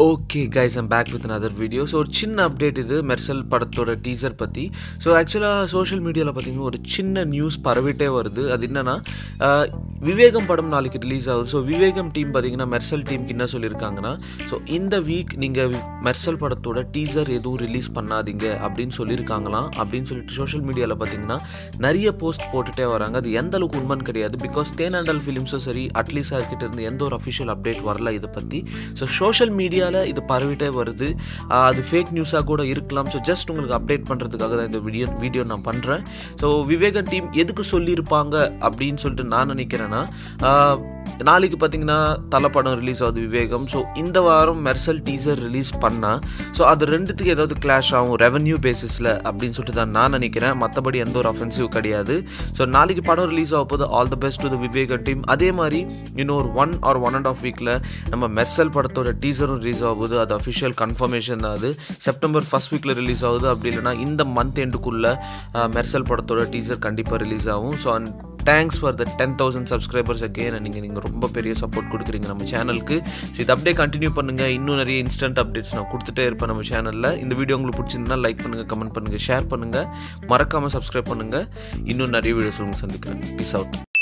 okay guys I'm back with another video so ஒரு சின்ன update இது மெர்சல் படத்தோட டீசர் பற்றி ஸோ ஆக்சுவலாக சோஷியல் மீடியாவில் பார்த்தீங்கன்னா ஒரு சின்ன நியூஸ் பரவிட்டே வருது அது என்னென்னா விவேகம் படம் நாளைக்கு ரிலீஸ் ஆகுது ஸோ விவேகம் டீம் பார்த்தீங்கன்னா மெர்சல் டீமுக்கு என்ன சொல்லியிருக்காங்கன்னா ஸோ இந்த வீக் நீங்கள் மெர்சல் படத்தோட டீசர் எதுவும் ரிலீஸ் பண்ணாதீங்க அப்படின்னு சொல்லியிருக்காங்களாம் அப்படின்னு சொல்லிட்டு சோஷியல் மீடியாவில் பார்த்தீங்கன்னா நிறைய போஸ்ட் போட்டுட்டே வராங்க அது எந்த அளவுக்கு உண்மைன்னு கிடையாது பிகாஸ் தேனாண்டல் ஃபிலிம்ஸும் சரி அட்லீஸ்ட் சார்கிட்ட இருந்து எந்த ஒரு அஃபிஷியல் அப்டேட் வரல இதை பற்றி ஸோ சோஷியல் மீடியாவில் இது பரவிட்டே வருது ஆஹ் அது ஃபேக் நியூஸாக கூட இருக்கலாம் ஸோ ஜஸ்ட் உங்களுக்கு அப்டேட் பண்ணுறதுக்காக தான் இந்த வீடியோ வீடியோ நான் பண்ணுறேன் ஸோ விவேகன் டீம் எதுக்கு சொல்லியிருப்பாங்க அப்படின்னு சொல்லிட்டு நான் நினைக்கிறேன்னா ஆஹ் நாளைக்கு பார்த்தீங்கன்னா தலை படம் ரிலீஸ் ஆகுது விவேகம் ஸோ இந்த வாரம் மெர்சல் டீசர் ரிலீஸ் பண்ணால் ஸோ அது ரெண்டுத்துக்கு ஏதாவது கிளாஷ் ஆகும் ரெவன்யூ பேசிஸில் அப்படின்னு சொல்லிட்டு தான் நான் நினைக்கிறேன் மற்றபடி எந்த ஒரு அஃபென்சிவ் கிடையாது ஸோ நாளைக்கு படம் ரிலீஸ் ஆக போது all the best to the Vivegam team அதே மாதிரி இன்னும் ஒரு one or one and half வீக்கில் நம்ம மெர்சல் படத்தோட டீசரும் ரிலீஸ் ஆக போகுது அது அஃபிஷியல் கன்ஃபர்மேஷன் தான் அது செப்டம்பர் ஃபஸ்ட் வீக்கில் ரிலீஸ் ஆகுது அப்படி இல்லைனா இந்த மந்த் எண்டுக்குள்ளே மெர்சல் படத்தோட டீசர் கண்டிப்பாக ரிலீஸ் ஆகும் so and thanks for the ten thousand subscribers again நீங்கள் நீங்கள் ரொம்ப பெரிய சப்போர்ட் கொடுக்குறீங்க நம்ம சேனலுக்கு ஸோ இது அப்படியே கண்டினியூ பண்ணுங்கள் இன்னும் நிறைய இன்ஸ்டன்ட் அப்டேட்ஸ் நான் கொடுத்துட்டே இருப்பேன் நம்ம சேனலில் இந்த வீடியோ உங்களுக்கு பிடிச்சிருந்தா லைக் பண்ணுங்கள் கமெண்ட் பண்ணுங்கள் ஷேர் பண்ணுங்கள் மறக்காமல் சப்ஸ்கிரைப் பண்ணுங்கள் இன்னும் நிறைய வீடியோஸ் உங்களுக்கு சந்திக்கிறேன் பீஸ் அவுட்